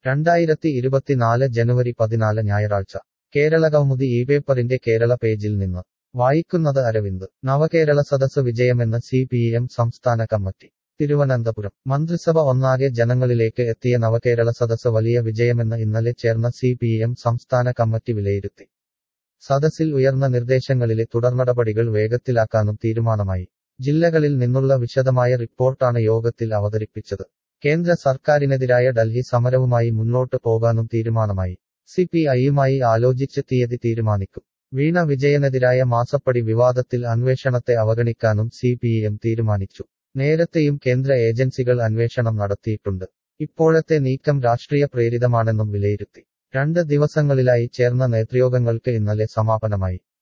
രണ്ടായിരത്തി ഇരുപത്തിനാല് ജനുവരി പതിനാല് ഞായറാഴ്ച കേരളകൗമുദി ഈ പേപ്പറിന്റെ കേരള പേജിൽ നിന്ന് വായിക്കുന്നത് അരവിന്ദ് നവകേരള സദസ് വിജയമെന്ന് സി പി എം സംസ്ഥാന കമ്മിറ്റി തിരുവനന്തപുരം മന്ത്രിസഭ ഒന്നാകെ ജനങ്ങളിലേക്ക് എത്തിയ നവകേരള സദസ് വലിയ വിജയമെന്ന് ഇന്നലെ ചേർന്ന സി പി എം സംസ്ഥാന കമ്മിറ്റി വിലയിരുത്തി സദസ്സിൽ ഉയർന്ന നിർദ്ദേശങ്ങളിലെ തുടർനടപടികൾ വേഗത്തിലാക്കാനും തീരുമാനമായി ജില്ലകളിൽ നിന്നുള്ള വിശദമായ റിപ്പോർട്ടാണ് യോഗത്തിൽ അവതരിപ്പിച്ചത് കേന്ദ്ര സർക്കാരിനെതിരായ ഡൽഹി സമരവുമായി മുന്നോട്ട് പോകാനും തീരുമാനമായി സി പി ഐയുമായി ആലോചിച്ച് തീയതി തീരുമാനിക്കും വീണ വിജയനെതിരായ മാസപ്പടി വിവാദത്തിൽ അന്വേഷണത്തെ അവഗണിക്കാനും സി പി എം തീരുമാനിച്ചു നേരത്തെയും കേന്ദ്ര ഏജൻസികൾ അന്വേഷണം നടത്തിയിട്ടുണ്ട് ഇപ്പോഴത്തെ നീക്കം രാഷ്ട്രീയ പ്രേരിതമാണെന്നും വിലയിരുത്തി രണ്ട് ദിവസങ്ങളിലായി ചേർന്ന നേതൃയോഗങ്ങൾക്ക് ഇന്നലെ സമാപനമായി